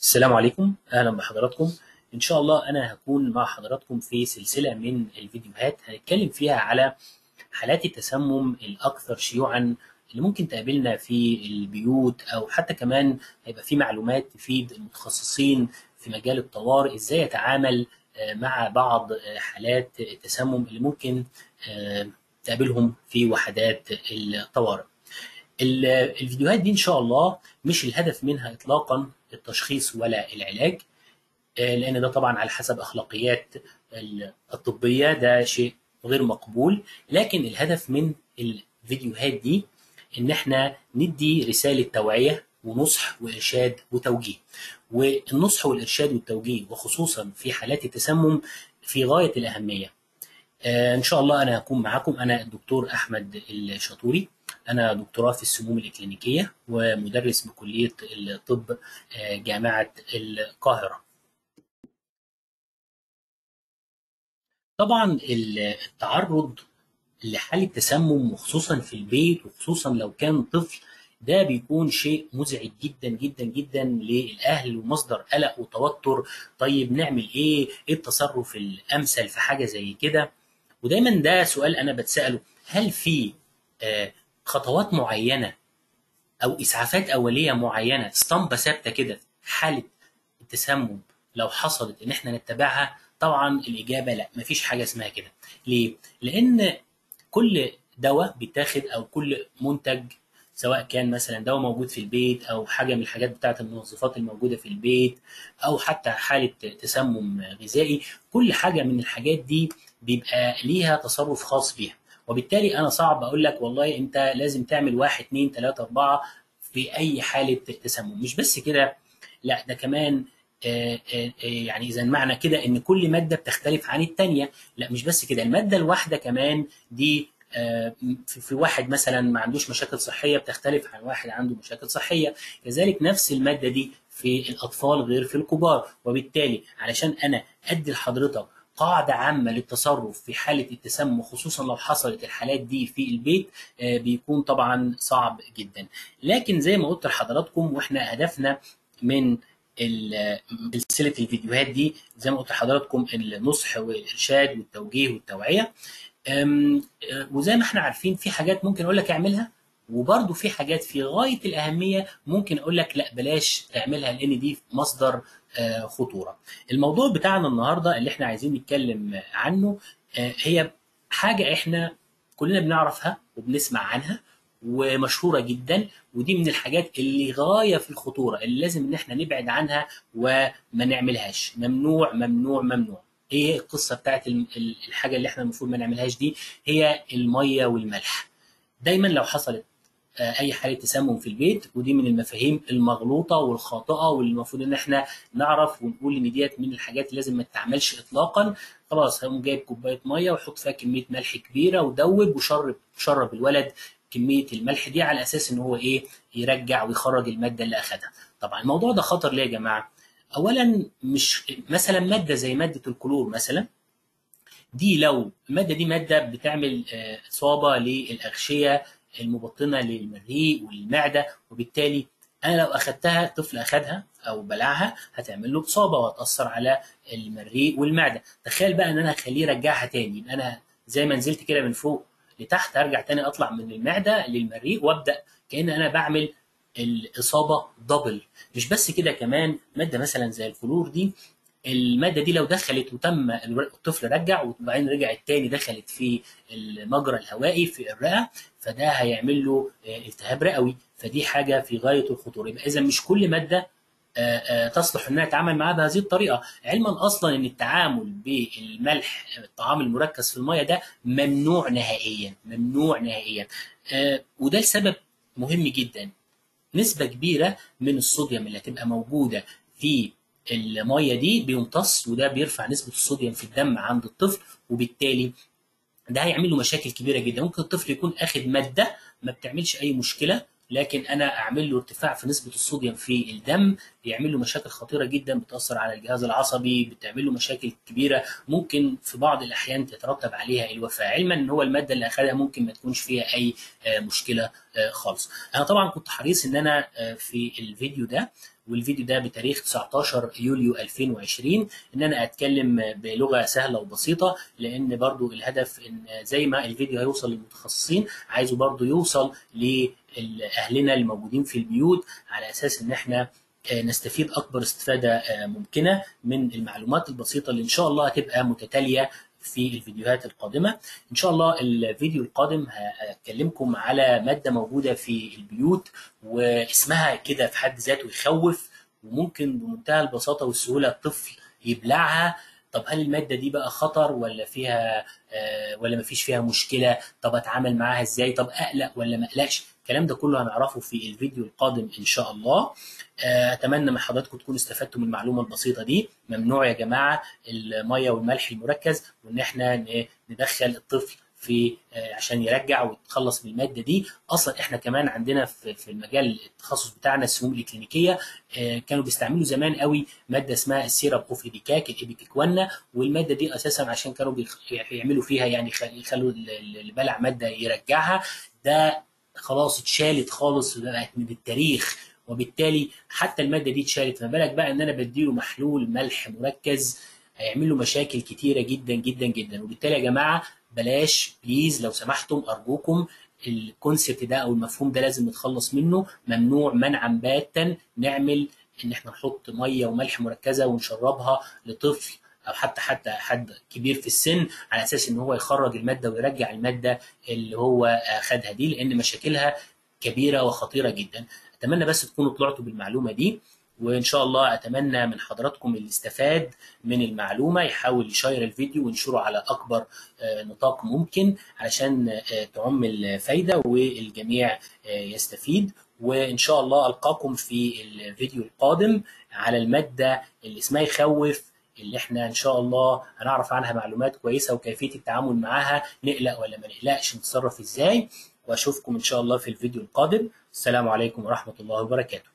السلام عليكم اهلا بحضراتكم ان شاء الله انا هكون مع حضراتكم في سلسله من الفيديوهات هنتكلم فيها على حالات التسمم الاكثر شيوعا اللي ممكن تقابلنا في البيوت او حتى كمان هيبقى في معلومات تفيد المتخصصين في مجال الطوارئ ازاي يتعامل مع بعض حالات التسمم اللي ممكن تقابلهم في وحدات الطوارئ الفيديوهات دي ان شاء الله مش الهدف منها اطلاقا التشخيص ولا العلاج لان ده طبعا على حسب اخلاقيات الطبيه ده شيء غير مقبول لكن الهدف من الفيديوهات دي ان احنا ندي رساله توعيه ونصح وارشاد وتوجيه والنصح والارشاد والتوجيه وخصوصا في حالات التسمم في غايه الاهميه ان شاء الله انا هكون معاكم انا الدكتور احمد الشاطوري انا دكتوراه في السموم الاكلينيكيه ومدرس بكليه الطب جامعه القاهره طبعا التعرض لحاله تسمم وخصوصا في البيت وخصوصا لو كان طفل ده بيكون شيء مزعج جدا جدا جدا للاهل ومصدر قلق وتوتر طيب نعمل ايه ايه التصرف الامثل في حاجه زي كده ودايما ده سؤال انا بتساله هل في خطوات معينه او اسعافات اوليه معينه اسطمبه ثابته كده حاله التسمم لو حصلت ان احنا نتبعها طبعا الاجابه لا مفيش حاجه اسمها كده ليه لان كل دواء بيتاخد او كل منتج سواء كان مثلا دواء موجود في البيت او حاجه من الحاجات بتاعه المنظفات الموجوده في البيت او حتى حاله تسمم غذائي كل حاجه من الحاجات دي بيبقى ليها تصرف خاص بيها وبالتالي انا صعب اقول لك والله انت لازم تعمل واحد اتنين تلاته اربعه في اي حاله تسمم مش بس كده لا ده كمان آآ آآ يعني اذا معنى كده ان كل ماده بتختلف عن الثانيه لا مش بس كده الماده الواحده كمان دي في واحد مثلا ما عندوش مشاكل صحيه بتختلف عن واحد عنده مشاكل صحيه كذلك نفس الماده دي في الاطفال غير في الكبار وبالتالي علشان انا ادي لحضرتك قاعدة عامة للتصرف في حالة التسمم خصوصا لو حصلت الحالات دي في البيت بيكون طبعا صعب جدا لكن زي ما قلت لحضراتكم واحنا هدفنا من سلسلة الفيديوهات دي زي ما قلت لحضراتكم النصح والإرشاد والتوجيه والتوعية وزي ما احنا عارفين في حاجات ممكن اقول لك اعملها وبرضه في حاجات في غايه الاهميه ممكن اقول لك لا بلاش تعملها لان دي مصدر خطوره. الموضوع بتاعنا النهارده اللي احنا عايزين نتكلم عنه هي حاجه احنا كلنا بنعرفها وبنسمع عنها ومشهوره جدا ودي من الحاجات اللي غايه في الخطوره اللي لازم ان احنا نبعد عنها وما نعملهاش ممنوع ممنوع ممنوع. ايه القصه بتاعت الحاجه اللي احنا المفروض ما نعملهاش دي هي الميه والملح دايما لو حصلت اي حاله تسمم في البيت ودي من المفاهيم المغلوطه والخاطئه واللي المفروض ان احنا نعرف ونقول ان ديت من الحاجات اللي لازم ما تتعملش اطلاقا خلاص هقوم جايب كوبايه ميه وحط فيها كميه ملح كبيره ودوب وشرب شرب الولد كميه الملح دي على اساس ان هو ايه يرجع ويخرج الماده اللي اخذها طبعا الموضوع ده خطر ليه يا جماعه اولا مش مثلا ماده زي ماده الكلور مثلا دي لو الماده دي ماده بتعمل اصابه للاغشيه المبطنه للمريء والمعده وبالتالي انا لو اخذتها طفل اخذها او بلعها هتعمل له اصابه وهتاثر على المريء والمعده تخيل بقى ان انا اخليه يرجعها تاني يبقى انا زي ما نزلت كده من فوق لتحت ارجع تاني اطلع من المعده للمريء وابدا كان انا بعمل الاصابه دبل مش بس كده كمان ماده مثلا زي الكلور دي الماده دي لو دخلت وتم الطفل رجع وبعدين رجعت تاني دخلت في المجرى الهوائي في الرئه فده هيعمل له التهاب رئوي فدي حاجه في غايه الخطوره يبقى اذا مش كل ماده تصلح انها تتعامل معاها بهذه الطريقه علما اصلا ان التعامل بالملح الطعام المركز في الميه ده ممنوع نهائيا ممنوع نهائيا وده لسبب مهم جدا نسبه كبيره من الصوديوم اللي هتبقى موجوده في الميه دي بيمتص وده بيرفع نسبه الصوديوم في الدم عند الطفل وبالتالي ده هيعمل له مشاكل كبيره جدا ممكن الطفل يكون اخد ماده ما بتعملش اي مشكله لكن انا اعمل له ارتفاع في نسبه الصوديوم في الدم بيعمل له مشاكل خطيره جدا بتاثر على الجهاز العصبي بتعمل له مشاكل كبيره ممكن في بعض الاحيان تترتب عليها الوفاه علما ان هو الماده اللي اخذها ممكن ما تكونش فيها اي مشكله خالص انا طبعا كنت حريص ان انا في الفيديو ده والفيديو ده بتاريخ 19 يوليو 2020 ان انا اتكلم بلغه سهله وبسيطه لان برضو الهدف ان زي ما الفيديو هيوصل للمتخصصين عايزه برضو يوصل لاهلنا الموجودين في البيوت على اساس ان احنا نستفيد اكبر استفاده ممكنه من المعلومات البسيطه اللي ان شاء الله هتبقى متتاليه في الفيديوهات القادمه ان شاء الله الفيديو القادم هكلمكم على ماده موجوده في البيوت واسمها كده في حد ذاته يخوف وممكن بمنتهى البساطه والسهوله الطفل يبلعها طب هل الماده دي بقى خطر ولا فيها آه ولا ما فيش فيها مشكله طب اتعامل معاها ازاي طب اقلق ولا ما اقلقش الكلام ده كله هنعرفه في الفيديو القادم ان شاء الله اتمنى من حضراتكم تكونوا استفدتوا من المعلومه البسيطه دي ممنوع يا جماعه الميه والملح المركز وان احنا ندخل الطفل في عشان يرجع ويتخلص من الماده دي اصلا احنا كمان عندنا في المجال التخصص بتاعنا السموم الاكلينيكيه كانوا بيستعملوا زمان قوي ماده اسمها السيرب اوف ايبيكاك الايبيكيكوانا والماده دي اساسا عشان كانوا بيعملوا فيها يعني يخلوا اللي بلع ماده يرجعها ده خلاص اتشالت خالص بقت من التاريخ وبالتالي حتى الماده دي اتشالت ما بالك بقى ان انا بديله محلول ملح مركز هيعمل له مشاكل كتيره جدا جدا جدا وبالتالي يا جماعه بلاش بليز لو سمحتم ارجوكم الكونسيبت ده او المفهوم ده لازم نتخلص منه ممنوع منعا باتا نعمل ان احنا نحط ميه وملح مركزه ونشربها لطفل او حتى حتى حد كبير في السن على اساس ان هو يخرج الماده ويرجع الماده اللي هو خدها دي لان مشاكلها كبيره وخطيره جدا اتمنى بس تكونوا طلعتوا بالمعلومه دي وان شاء الله اتمنى من حضراتكم اللي استفاد من المعلومه يحاول يشير الفيديو وينشره على اكبر نطاق ممكن علشان تعم الفايده والجميع يستفيد وان شاء الله القاكم في الفيديو القادم على الماده اللي اسمها يخوف اللي احنا ان شاء الله هنعرف عنها معلومات كويسه وكيفيه التعامل معاها نقلق ولا ما نقلقش نتصرف ازاي واشوفكم ان شاء الله في الفيديو القادم السلام عليكم ورحمه الله وبركاته